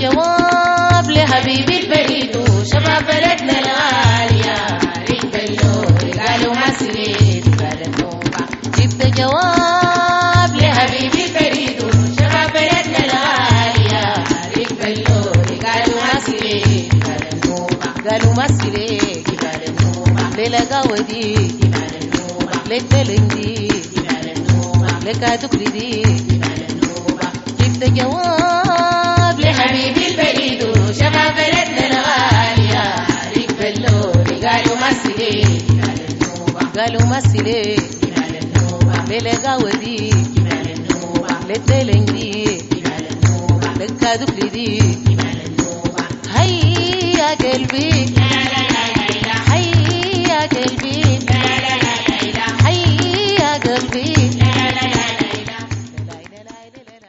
جواب لحبيبي البريد وشباب بلدنا الغالية ريت اللوري قالوا ما سريت بلدنا جبت جواب لحبيبي البريد وشباب بلدنا الغالية ريت اللوري قالوا ما سريت بلدنا قالوا ما سريت بلدنا ليلة قاودي ليك تلندي لك تكردي جبت جواب لحبيبي البريد وشباب بلدنا الغالية ريك بلوري قالوا مسلي قالوا مسلي ليلة قاودي للتلنجي لك دكردي هيا قلبي